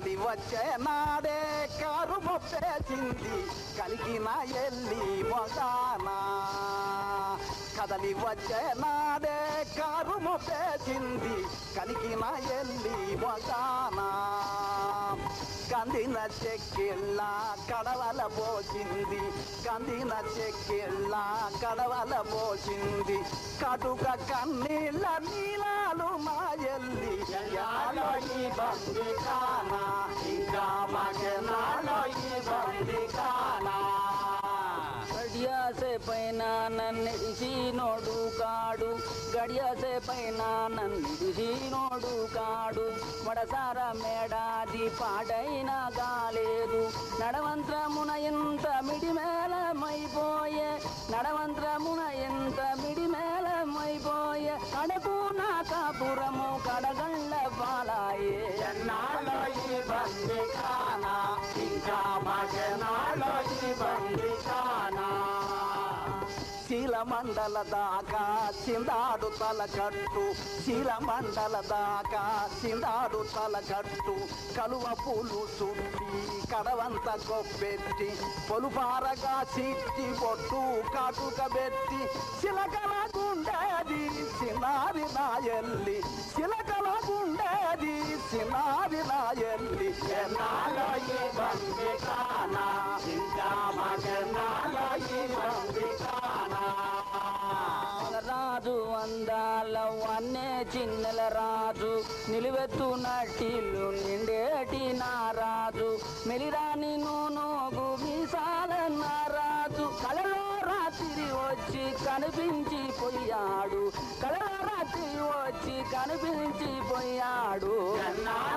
కదలి వచ్చే నాడే కారు మొప్పేసింది కలిగిన ఎల్లి మొగానా కదలి వచ్చే నాడే కారు మొప్పేసింది కలిగిన ఎల్లి మొగానా కందిన చెక్కిళ్ళ కడవల పోసింది కందిన చెక్కిళ్ళ కడవల పోసింది కటుక కన్నీళ్ళ నీలాలు మా ఎల్లి యాలో ఈ బంది కానా ఇంకా మగనాలో ఈ బంది కానా గడియాసే పైన నన్నిడిసి నోడు కాడు గడియాసే పైన నన్నిడిసి నోడు కాడు మడసార మేడాది పాడైన కాలేదు నడవంత్రమున ఎంత మిడిమేళమైపోయే నడవంత్రమున ఎంత మిడిమేళమైపోయే కడకు నా కాపురము కడగళ్ళ పాలాయే ఎన్నాళ్ళో ఈ బంది కానా ఇంకా మగనాలో ఈ బంది కానా శీలమండల దాకా సిందాడు తలకట్టు శీలమండల దాకా సిందాడు తలకట్టు కలువ పూలు చుట్టి కడవంత కొప్పెట్టి పొలుపారగా సిట్టి పొట్టు కాటుక పెట్టి చిలకల గుండేది చిన్నారి నాయల్లి చిలకల గుండేది చిన్నారి నాయల్లి ఎన్నాలో ఈ బంది కానా ఇంకా మగనాలో ఈ బంది కానా రాజు అందాల వన్నే చిన్నెల రాజు నిలువెత్తు నటిల్లు నిండేటి నా రాజు మెలిరాని నూనోగు మీసాల నా రాజు కలలో రాత్రి వచ్చి కనిపించి పోయాడు కలలో రాత్రి వచ్చి కనిపించి పోయాడు ఎన్నాళ్ళో